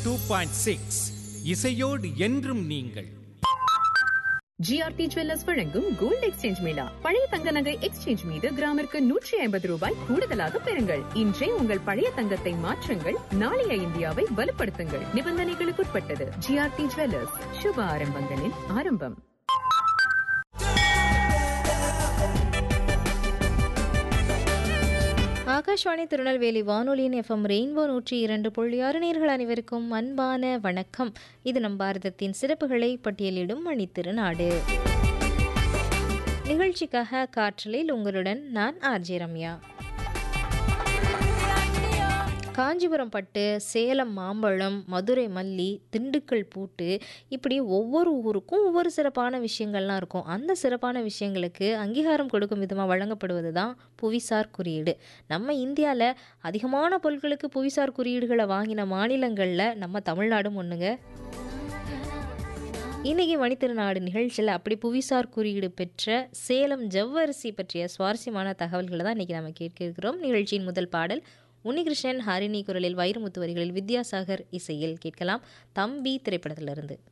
two point six இசையோடு என்றும் நீங்கள் ஜிஆர்டி ஜுவல்லர்ஸ் வழங்கும் கோல்ட் எக்ஸ்சேஞ்ச் மேளா பழைய தங்க நகை எக்ஸ்சேஞ்ச் மீது கிராமிற்கு நூற்றி ஐம்பது ரூபாய் கூடுதலாக பெறுங்கள் இன்றே உங்கள் பழைய தங்கத்தை மாற்றுங்கள் நாளைய இந்தியாவை வலுப்படுத்துங்கள் நிபந்தனைகளுக்குட்பட்டது ஜிஆர்டி ஜுவல்லர்ஸ் சுப ஆரம்பங்களின் ஆரம்பம் ஆகாஷ்வாணி திருநெல்வேலி வானொலியின் எஃப்எம் ரெயின்போ நூற்றி இரண்டு புள்ளி ஆறு நேர்கள் அனைவருக்கும் அன்பான வணக்கம் இது நம் பாரதத்தின் சிறப்புகளை பட்டியலிடும் மணித்திருநாடு நிகழ்ச்சிக்காக காற்றலில் உங்களுடன் நான் ஆர்ஜே ரம்யா காஞ்சிபுரம் பட்டு சேலம் மாம்பழம் மதுரை மல்லி திண்டுக்கல் பூட்டு இப்படி ஒவ்வொரு ஊருக்கும் ஒவ்வொரு சிறப்பான விஷயங்கள்லாம் இருக்கும் அந்த சிறப்பான விஷயங்களுக்கு அங்கீகாரம் கொடுக்கும் விதமாக வழங்கப்படுவது தான் புவிசார் குறியீடு நம்ம இந்தியாவில் அதிகமான பொருட்களுக்கு புவிசார் குறியீடுகளை வாங்கின மாநிலங்களில் நம்ம தமிழ்நாடும் ஒன்றுங்க இன்னைக்கு மணித்திருநாடு நிகழ்ச்சியில் அப்படி புவிசார் குறியீடு பெற்ற சேலம் ஜவ்வரிசி பற்றிய சுவாரஸ்யமான தகவல்களை தான் இன்றைக்கி நம்ம கேட்க இருக்கிறோம் நிகழ்ச்சியின் முதல் பாடல் உன்னிகிருஷ்ணன் ஹரிணி குரலில் வைரமுத்து வரிகளில் வித்யாசாகர் இசையில் கேட்கலாம் தம்பி திரைப்படத்திலிருந்து